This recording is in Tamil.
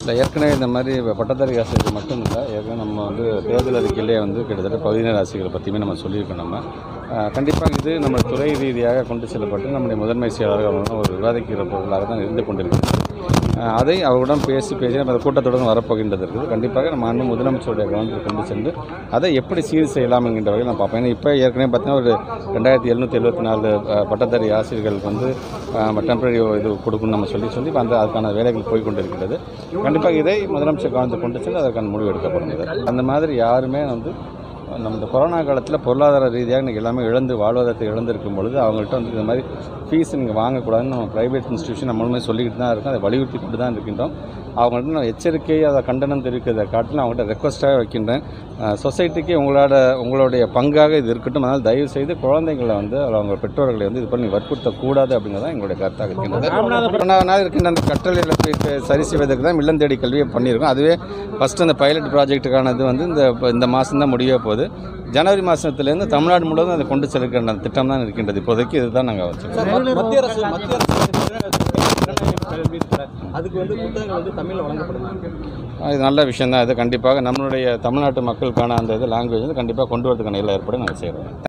இல்லை ஏற்கனவே இந்த மாதிரி பட்டதாரி ஆசிரியர்கள் மட்டும் இல்லை ஏற்கனவே நம்ம வந்து தேர்தல் அறிக்கையிலே வந்து கிட்டத்தட்ட பகுதியினர் ஆசிரியர்கள் பற்றியுமே நம்ம சொல்லியிருக்கோம் நம்ம அஹ், கண்டிப்பாக இது நம்ம துறை ரீதியாக கொண்டு செல்லப்பட்டு நம்முடைய முதன்மை செயலாளர்கள் அவர்களும் ஒரு விவாதிக்கிற பொருளாக தான் இருந்து கொண்டிருக்கிறது அஹ், அதை அவருடன் பேசி பேசி நம்ம அந்த கூட்டத்துடன் வரப்போகின்றது இருக்குது கண்டிப்பாக நம்ம அண்ணன் முதலமைச்சருடைய கவனத்தில் கொண்டு சென்று அதை எப்படி சீர் செய்யலாம் என்கின்ற வகையில் நான் பார்ப்பேன் ஏன்னா இப்போ ஏற்கனவே பார்த்தீங்கன்னா ஒரு ரெண்டாயிரத்தி எழுநூற்றி எழுபத்தி நாலு அஹ், பட்டதாரி ஆசிரியர்களுக்கு வந்து டெம்பரரி இது கொடுக்கணும்னு நம்ம சொல்லி சொல்லி இப்ப அந்த அதுக்கான வேலைகள் போய் கொண்டிருக்கிறது கண்டிப்பாக இதை முதலமைச்சர் கவனத்துக்கு கொண்டு சென்று அதற்கான முடிவு எடுக்கப்படுகிறது அந்த மாதிரி யாருமே வந்து நம்ம இந்த கொரோனா காலத்தில் பொருளாதார ரீதியாக இன்றைக்கி எல்லாமே இழந்து வாழ்வாதாரத்தை இழந்திருக்கும் பொழுது அவங்கள்ட்ட வந்து இந்த மாதிரி ஃபீஸ் நீங்கள் வாங்கக்கூடாதுன்னு நம்ம ப்ரைவேட் இன்ஸ்டியூஷன் நம்மளுமே சொல்லிக்கிட்டு தான் இருக்கோம் அதை வலியுறுத்தி கொண்டு தான் இருக்கின்றோம் அவங்கள்ட்ட நான் எச்சரிக்கை அதை கண்டனம் தெரிவிக்கிறதை காட்டிலும் அவங்கள்ட்ட ரெக்வஸ்ட்டாக வைக்கின்றேன் சொசைட்டிக்கு உங்களோட உங்களுடைய பங்காக இது இருக்கட்டும் அதனால் தயவு செய்து குழந்தைங்களை வந்து அவங்க பெற்றோர்களை வந்து இது பண்ணி வற்புறுத்தக்கூடாது அப்படிங்கிறது தான் எங்களுடைய கருத்தாக இருக்கின்றது இரண்டாவது நாள் இருக்கின்ற அந்த கற்றல் இழப்பை சரி செய்வதற்கு தான் இல்லம் தேடி கல்வியை பண்ணியிருக்கோம் அதுவே ஃபஸ்ட்டு அந்த பைலட் ப்ராஜெக்ட்டுக்கானது வந்து இந்த இந்த மாதம் தான் முடிய போகுது ஜனவரி மாதத்துலேருந்து தமிழ்நாடு முழுவதும் அதை கொண்டு செல்கின்ற அந்த திட்டம் தான் இருக்கின்றது இப்போதைக்கு இதுதான் நாங்கள் வச்சுருக்கோம் மத்திய அரசு மத்திய அரசு அதுக்கு வந்து புத்தகங்கள் வந்து தமிழில் வழங்கப்படுது இது நல்ல விஷயம் தான் இது கண்டிப்பாக நம்மளுடைய தமிழ்நாட்டு மக்களுக்கான அந்த இது லாங்குவேஜ் வந்து கண்டிப்பாக கொண்டு வரதுக்கான எல்லா ஏற்பாடும் நாங்கள் செய்கிறோம்